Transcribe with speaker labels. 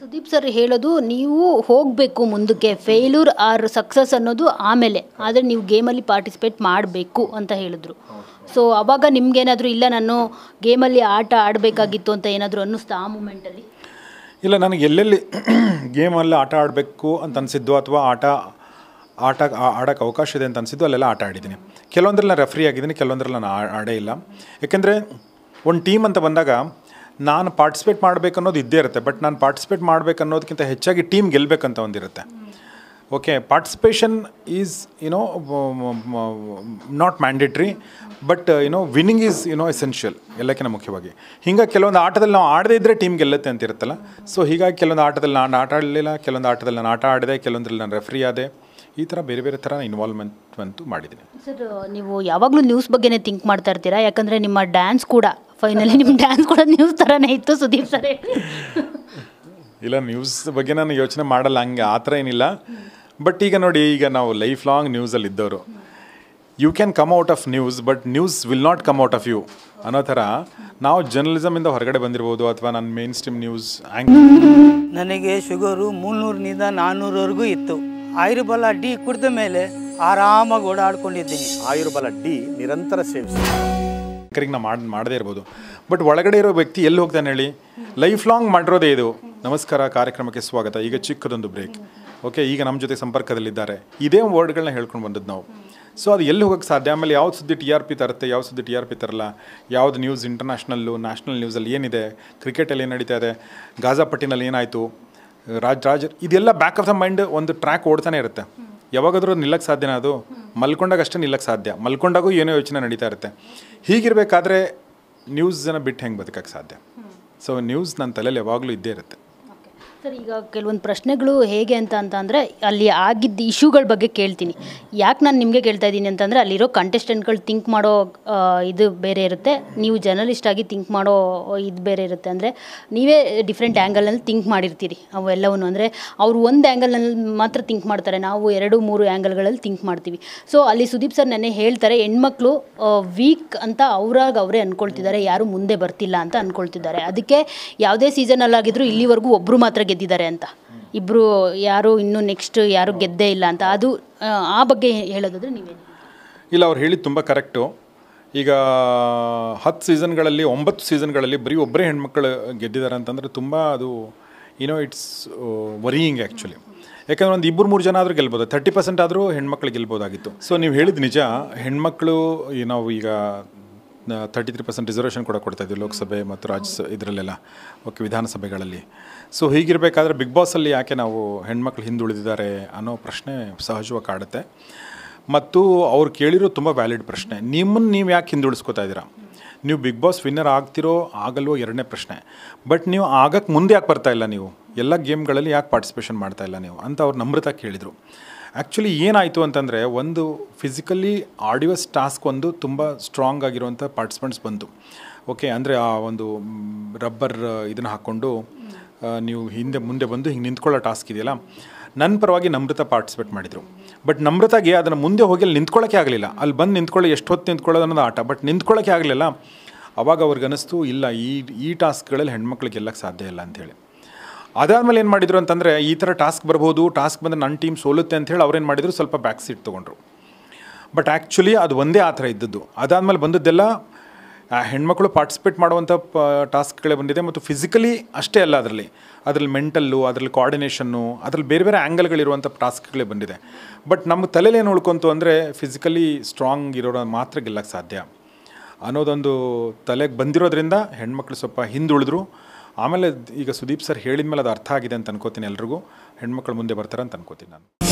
Speaker 1: Sudeep sir ಹೇಳೋದು ನೀವು ಹೋಗಬೇಕು ಮುಂದಕ್ಕೆ ಫೇಲ್ಯೂರ್ ಆರ್ ಸಕ್ಸಸ್ ಅನ್ನೋದು ಆಮೇಲೆ ಆದರೆ ನೀವು ಗೇಮಲ್ಲಿ ಪಾರ್ಟಿಸಿಪೇಟ್ ಮಾಡಬೇಕು ಅಂತ ಹೇಳಿದ್ರು ಸೊ ಅವಾಗ ನಿಮ್ಗೇನಾದರೂ ಇಲ್ಲ ನಾನು ಗೇಮಲ್ಲಿ ಆಟ ಆಡಬೇಕಾಗಿತ್ತು ಅಂತ ಏನಾದರೂ ಅನ್ನಿಸ್ತಾ ಆ ಮೂಮೆಂಟಲ್ಲಿ
Speaker 2: ಇಲ್ಲ ನನಗೆ ಎಲ್ಲೆಲ್ಲಿ ಗೇಮಲ್ಲಿ ಆಟ ಆಡಬೇಕು ಅಂತ ಅನಿಸಿದ್ದು ಅಥವಾ ಆಟ ಆಟ ಆ- ಆಡೋಕ್ಕೆ ಅವಕಾಶ ಇದೆ ಅಂತ ಅನಿಸಿದ್ದು ಅಲ್ಲೆಲ್ಲ ಆಟ ಆಡಿದ್ದೀನಿ ಕೆಲವೊಂದ್ರಲ್ಲಿ ನಾನು ರೆಫ್ರಿ ಆಗಿದ್ದೀನಿ ಕೆಲವೊಂದ್ರಲ್ಲಿ ನಾನು ಆ- ಆಡೇ ಇಲ್ಲ ಯಾಕೆಂದರೆ ಒಂದು ಟೀಮ್ ಅಂತ ಬಂದಾಗ ನಾನು ಪಾರ್ಟಿಸಿಪೇಟ್ ಮಾಡಬೇಕು ಅನ್ನೋದು ಇದ್ದೇ ಇರುತ್ತೆ ಬಟ್ ನಾನು ಪಾರ್ಟಿಸಿಪೇಟ್ ಮಾಡಬೇಕು ಅನ್ನೋದಕ್ಕಿಂತ ಹೆಚ್ಚಾಗಿ ಟೀಮ್ ಗೆಲ್ಲಬೇಕಂತ ಒಂದಿರುತ್ತೆ okay participation is you know not mandatory but you know winning is you know essential ಎಲ್ಲಕ್ಕಿಂತ ಮುಖ್ಯವಾಗಿ ಹಿಂಗೆ ಕೆಲವೊಂದು ಆಟದಲ್ಲಿ ನಾವು ಆಡದೇ ಇದ್ದರೆ ಟೀಮ್ ಗೆಲ್ಲುತ್ತೆ ಅಂತ ಇರುತ್ತಲ್ಲ ಸೊ ಹೀಗಾಗಿ ಕೆಲವೊಂದು ಆಟದಲ್ಲಿ ನಾನು ಆಟ ಆಡಲಿಲ್ಲ ಕೆಲವೊಂದು ಆಟದಲ್ಲಿ ನಾನು ಆಟ ಆಡಿದೆ ಕೆಲವೊಂದ್ರಲ್ಲಿ ನಾನು ರೆಫ್ರಿ ಆದೆ ಈ ಥರ ಬೇರೆ ಬೇರೆ ಥರ ಇನ್ವಾಲ್ವ್ಮೆಂಟ್ ಅಂತೂ ಮಾಡಿದ್ದೀನಿ
Speaker 1: ಸರ್ ನೀವು ಯಾವಾಗಲೂ ನ್ಯೂಸ್ ಬಗ್ಗೆನೇ ಥಿಂಕ್ ಮಾಡ್ತಾ ಇರ್ತೀರಾ ಯಾಕಂದರೆ ನಿಮ್ಮ ಡ್ಯಾನ್ಸ್ ಕೂಡ ಫೈನಲಿ ನಿಮ್ಮ ಡ್ಯಾನ್ಸ್ ಕೂಡ ನ್ಯೂಸ್ ಥರನೇ ಇತ್ತು ಸುದೀಪ್ ಸರ್
Speaker 2: ಇಲ್ಲ ನ್ಯೂಸ್ ಬಗ್ಗೆ ನಾನು ಯೋಚನೆ ಮಾಡಲ್ಲ ಹಂಗೆ ಆ ಥರ ಏನಿಲ್ಲ ಬಟ್ ಈಗ ನೋಡಿ ಈಗ ನಾವು ಲೈಫ್ ಲಾಂಗ್ ನ್ಯೂಸಲ್ಲಿ ಇದ್ದವರು you can come out of news but news will not come out of you ಅನ್ನೋ ಥರ ನಾವು ಜರ್ನಲಿಸಮಿಂದ ಹೊರಗಡೆ ಬಂದಿರ್ಬೋದು ಅಥವಾ ನಾನು ಮೇನ್ ಸ್ಟ್ರೀಮ್ ನ್ಯೂಸ್ ಆ್ಯಂಗ್
Speaker 3: ನನಗೆ ಶುಗರು ಮುನ್ನೂರನಿಂದ ನಾನ್ನೂರವರೆಗೂ ಇತ್ತು ಆಯುರ್ಬಲ ಡಿ ಕುಡಿದ ಮೇಲೆ ಆರಾಮಾಗಿ ಓಡಾಡ್ಕೊಂಡಿದ್ದೀನಿ
Speaker 4: ಆಯುರ್ಬಲ ಡಿ ನಿರಂತರ ಸೇವಿಸಿ
Speaker 2: ಆ್ಯಂಕರಿಂಗ್ ನಾವು ಮಾಡಿ ಮಾಡದೇ ಇರ್ಬೋದು ಬಟ್ ಒಳಗಡೆ ಇರೋ ವ್ಯಕ್ತಿ ಎಲ್ಲಿ ಹೋಗ್ತಾನೆ ಹೇಳಿ ಲೈಫ್ ಲಾಂಗ್ ಮಾಡಿರೋದೇ ಇದು ನಮಸ್ಕಾರ ಕಾರ್ಯಕ್ರಮಕ್ಕೆ ಸ್ವಾಗತ ಈಗ ಚಿಕ್ಕದೊಂದು ಬ್ರೇಕ್ ಓಕೆ ಈಗ ನಮ್ಮ ಜೊತೆ ಸಂಪರ್ಕದಲ್ಲಿದ್ದಾರೆ ಇದೇ ವರ್ಡ್ಗಳನ್ನ ಹೇಳ್ಕೊಂಡು ಬಂದದ್ದು ನಾವು ಸೊ ಅದು ಎಲ್ಲಿ ಹೋಗೋಕ್ಕೆ ಸಾಧ್ಯ ಆಮೇಲೆ ಯಾವ್ದು ಸುದ್ದಿ ಟಿ ಆರ್ ಪಿ ತರುತ್ತೆ ಯಾವ ಸುದ್ದಿ ಟಿ ಆರ್ ಪಿ ತರಲ್ಲ ಯಾವ್ದು ನ್ಯೂಸ್ ಇಂಟರ್ನ್ಯಾಷನಲ್ಲು ನ್ಯಾಷನಲ್ ನ್ಯೂಸಲ್ಲಿ ಏನಿದೆ ಕ್ರಿಕೆಟಲ್ಲಿ ಏನು ನಡೀತಾ ಇದೆ ಗಾಜಾಪಟ್ಟಿನಲ್ಲಿ ಏನಾಯಿತು ರಾಜ್ ರಾಜ್ ಇದೆಲ್ಲ ಬ್ಯಾಕ್ ಆಫ್ ದ ಮೈಂಡ್ ಒಂದು ಟ್ರ್ಯಾಕ್ ಓಡ್ತಾನೆ ಇರುತ್ತೆ ಯಾವಾಗಾದ್ರೂ ನಿಲ್ಲಕ್ಕೆ ಸಾಧ್ಯನಾ ಅದು ಮಲ್ಕೊಂಡಾಗ ಅಷ್ಟೇ ನಿಲ್ಲಕ್ಕೆ ಸಾಧ್ಯ ಮಲ್ಕೊಂಡಾಗೂ ಏನೋ ಯೋಚನೆ ನಡೀತಾ ಇರುತ್ತೆ ಹೀಗಿರಬೇಕಾದ್ರೆ ನ್ಯೂಸನ್ನು ಬಿಟ್ಟು ಹೆಂಗೆ ಬದುಕಕ್ಕೆ ಸಾಧ್ಯ ಸೊ ನ್ಯೂಸ್ ನನ್ನ ತಲೆಯಲ್ಲಿ ಯಾವಾಗಲೂ ಇದ್ದೇ ಇರುತ್ತೆ
Speaker 1: ಸರ್ ಈಗ ಕೆಲವೊಂದು ಪ್ರಶ್ನೆಗಳು ಹೇಗೆ ಅಂತ ಅಂತ ಅಂದರೆ ಅಲ್ಲಿ ಆಗಿದ್ದ ಇಶ್ಯೂಗಳ ಬಗ್ಗೆ ಕೇಳ್ತೀನಿ ಯಾಕೆ ನಾನು ನಿಮಗೆ ಕೇಳ್ತಾ ಇದ್ದೀನಿ ಅಂತಂದರೆ ಅಲ್ಲಿರೋ ಕಂಟೆಸ್ಟೆಂಟ್ಗಳು ಥಿಂಕ್ ಮಾಡೋ ಆ, ಇದು ಬೇರೆ ಇರುತ್ತೆ ನೀವು ಜರ್ನಲಿಸ್ಟ್ ಆಗಿ ಥಿಂಕ್ ಮಾಡೋ ಇದು ಬೇರೆ ಇರುತ್ತೆ ಅಂದರೆ ನೀವೇ ಡಿಫ್ರೆಂಟ್ ಆ್ಯಂಗಲಲ್ಲಿ ಥಿಂಕ್ ಮಾಡಿರ್ತೀರಿ ಅವೆಲ್ಲವನ್ನು ಅಂದರೆ ಅವರು ಒಂದು ಆ್ಯಂಗಲ್ನಲ್ಲಿ ಮಾತ್ರ ಥಿಂಕ್ ಮಾಡ್ತಾರೆ ನಾವು ಎರಡು ಮೂರು ಆ್ಯಂಗಲ್ಗಳಲ್ಲಿ ಥಿಂಕ್ ಮಾಡ್ತೀವಿ ಸೊ ಅಲ್ಲಿ ಸುದೀಪ್ ಸರ್ ನೆನ್ನೆ ಹೇಳ್ತಾರೆ ಹೆಣ್ಮಕ್ಳು ವೀಕ್ ಅಂತ ಅವ್ರಾಗ ಅವರೇ ಅಂದ್ಕೊಳ್ತಿದ್ದಾರೆ ಯಾರು ಮುಂದೆ ಬರ್ತಿಲ್ಲ ಅಂತ ಅಂದ್ಕೊಳ್ತಿದ್ದಾರೆ ಅದಕ್ಕೆ ಯಾವುದೇ ಸೀಸನಲ್ಲಾಗಿದ್ರೂ ಇಲ್ಲಿವರೆಗೂ ಒಬ್ಬರು ಮಾತ್ರ ಗೆದ್ದಿದ್ದಾರೆ ಅಂತ ಇಬ್ಬರು ಯಾರು ಇನ್ನೂ ನೆಕ್ಸ್ಟ್ ಯಾರು ಗೆದ್ದೇ ಇಲ್ಲ ಅಂತ ಅದು ಆ, ಆ ಬಗ್ಗೆ ಹೇಳೋದಾದ್ರೆ ನೀವೇ
Speaker 2: ಇಲ್ಲ ಅವ್ರು ಹೇಳಿದ್ದು ತುಂಬ ಕರೆಕ್ಟು ಈಗ ಹತ್ತು ಸೀಸನ್ಗಳಲ್ಲಿ ಒಂಬತ್ತು ಸೀಸನ್ಗಳಲ್ಲಿ ಬರೀ ಒಬ್ಬರೇ ಹೆಣ್ಮಕ್ಳು ಗೆದ್ದಿದ್ದಾರೆ ಅಂತಂದರೆ ತುಂಬ ಅದು ಏನೋ ಇಟ್ಸ್ ವರಿಯಿಂಗ್ ಆ್ಯಕ್ಚುಲಿ ಯಾಕಂದ್ರೆ ಒಂದು ಇಬ್ಬರು ಮೂರು ಜನ ಆದರೂ ಗೆಲ್ಬೋದು ತರ್ಟಿ ಪರ್ಸೆಂಟ್ ಆದರೂ ಹೆಣ್ಮಕ್ಳು ಗೆಲ್ಬೋದಾಗಿತ್ತು ಸೊ ನೀವು ಹೇಳಿದ ನಿಜ ಹೆಣ್ಮಕ್ಳು ಈ ನಾವು ಈಗ ತರ್ಟಿ ತ್ರೀ ಪರ್ಸೆಂಟ್ ರಿಸರ್ವೇಷನ್ ಕೂಡ ಕೊಡ್ತಾ ಇದ್ವಿ ಲೋಕಸಭೆ ಮತ್ತು ರಾಜ್ಯ ಇದರಲ್ಲೆಲ್ಲ ಓಕೆ ವಿಧಾನಸಭೆಗಳಲ್ಲಿ ಸೊ ಹೀಗಿರಬೇಕಾದ್ರೆ ಬಿಗ್ ಬಾಸಲ್ಲಿ ಯಾಕೆ ನಾವು ಹೆಣ್ಮಕ್ಳು ಹಿಂದುಳಿದಿದ್ದಾರೆ ಅನ್ನೋ ಪ್ರಶ್ನೆ ಸಹಜವಾಗಿ ಕಾಡುತ್ತೆ ಮತ್ತು ಅವ್ರು ಕೇಳಿರೋ ತುಂಬ ವ್ಯಾಲಿಡ್ ಪ್ರಶ್ನೆ ನಿಮ್ಮನ್ನು ನೀವು ಯಾಕೆ ಹಿಂದುಳಿಸ್ಕೋತಾ ಇದ್ದೀರಾ ನೀವು ಬಿಗ್ ಬಾಸ್ ವಿನ್ನರ್ ಆಗ್ತಿರೋ ಆಗಲ್ವೋ ಎರಡನೇ ಪ್ರಶ್ನೆ ಬಟ್ ನೀವು ಆಗಕ್ಕೆ ಮುಂದೆ ಯಾಕೆ ಬರ್ತಾ ಇಲ್ಲ ನೀವು ಎಲ್ಲ ಗೇಮ್ಗಳಲ್ಲಿ ಯಾಕೆ ಪಾರ್ಟಿಸಿಪೇಷನ್ ಮಾಡ್ತಾ ಇಲ್ಲ ನೀವು ಅಂತ ಅವ್ರು ನಮ್ರತ ಕೇಳಿದರು ಆ್ಯಕ್ಚುಲಿ ಏನಾಯಿತು ಅಂತಂದರೆ ಒಂದು ಫಿಸಿಕಲಿ ಆಡಿಯೋಸ್ ಟಾಸ್ಕ್ ಒಂದು ತುಂಬ ಸ್ಟ್ರಾಂಗ್ ಆಗಿರುವಂಥ ಪಾರ್ಟಿಸಿಪೆಂಟ್ಸ್ ಬಂತು ಓಕೆ ಅಂದರೆ ಆ ಒಂದು ರಬ್ಬರ್ ಇದನ್ನು ಹಾಕ್ಕೊಂಡು ಆ, ನೀವು ಹಿಂದೆ ಮುಂದೆ ಬಂದು ಹಿಂಗೆ ನಿಂತ್ಕೊಳ್ಳೋ ಟಾಸ್ಕ್ ಇದೆಯಲ್ಲ ನನ್ನ ಪರವಾಗಿ ನಮ್ರತ ಪಾರ್ಟಿಸಿಪೇಟ್ ಮಾಡಿದರು ಬಟ್ ನಮ್ರತಾಗೆ ಅದನ್ನು ಮುಂದೆ ಹೋಗಿ ಅಲ್ಲಿ ನಿಂತ್ಕೊಳ್ಳೋಕ್ಕೆ ಆಗಲಿಲ್ಲ ಅಲ್ಲಿ ಬಂದು ನಿಂತ್ಕೊಳ್ಳಿ ಎಷ್ಟು ಹೊತ್ತು ನಿಂತ್ಕೊಳ್ಳೋದು ಅನ್ನೋದು ಆಟ ಬಟ್ ನಿಂತ್ಕೊಳ್ಳೋಕ್ಕೆ ಆಗಲಿಲ್ಲ ಅವಾಗ ಅವ್ರಿಗೆ ಅನ್ನಿಸ್ತು ಇಲ್ಲ ಈ ಈ ಟಾಸ್ಕ್ಗಳಲ್ಲಿ ಹೆಣ್ಮಕ್ಳಿಗೆ ಗೆಲ್ಲಕ್ಕೆ ಸಾಧ್ಯ ಇಲ್ಲ ಅಂಥೇಳಿ ಅದಾದಮೇಲೆ ಏನು ಮಾಡಿದ್ರು ಅಂತಂದರೆ ಈ ಥರ ಟಾಸ್ಕ್ ಬರ್ಬೋದು ಟಾಸ್ಕ್ ಬಂದರೆ ನನ್ನ ಟೀಮ್ ಸೋಲುತ್ತೆ ಅಂಥೇಳಿ ಅವ್ರೇನು ಮಾಡಿದ್ರು ಸ್ವಲ್ಪ ಬ್ಯಾಕ್ ಸೀಟ್ ತೊಗೊಂಡ್ರು ಬಟ್ ಆ್ಯಕ್ಚುಲಿ ಅದು ಒಂದೇ ಆ ಥರ ಇದ್ದದ್ದು ಅದಾದಮೇಲೆ ಬಂದದ್ದೆಲ್ಲ ಆ ಹೆಣ್ಮಕ್ಳು ಪಾರ್ಟಿಸಿಪೇಟ್ ಮಾಡುವಂಥ ಪ ಟಾಸ್ಕ್ಗಳೇ ಬಂದಿದೆ ಮತ್ತು ಫಿಸಿಕಲಿ ಅಷ್ಟೇ ಅಲ್ಲ ಅದರಲ್ಲಿ ಅದರಲ್ಲಿ ಮೆಂಟಲ್ಲು ಅದರಲ್ಲಿ ಕೋಆರ್ಡಿನೇಷನ್ನು ಅದರಲ್ಲಿ ಬೇರೆ ಬೇರೆ ಆ್ಯಂಗಲ್ಗಳಿರುವಂಥ ಟಾಸ್ಕ್ಗಳೇ ಬಂದಿದೆ ಬಟ್ ನಮ್ಮ ತಲೆಯಲ್ಲಿ ಏನು ಉಳ್ಕೊಂತು ಅಂದರೆ ಫಿಸಿಕಲಿ ಸ್ಟ್ರಾಂಗ್ ಇರೋರು ಮಾತ್ರ ಗೆಲ್ಲಕ್ಕೆ ಸಾಧ್ಯ ಅನ್ನೋದೊಂದು ತಲೆಗೆ ಬಂದಿರೋದ್ರಿಂದ ಹೆಣ್ಮಕ್ಳು ಸ್ವಲ್ಪ ಹಿಂದುಳಿದ್ರು ಆಮೇಲೆ ಈಗ ಸುದೀಪ್ ಸರ್ ಹೇಳಿದ ಮೇಲೆ ಅದು ಅರ್ಥ ಆಗಿದೆ ಅಂತ ಅನ್ಕೋತೀನಿ ಎಲ್ರಿಗೂ ಹೆಣ್ಮಕ್ಳು ಮುಂದೆ ಬರ್ತಾರೆ ಅಂತ ಅನ್ಕೋತೀನಿ ನಾನು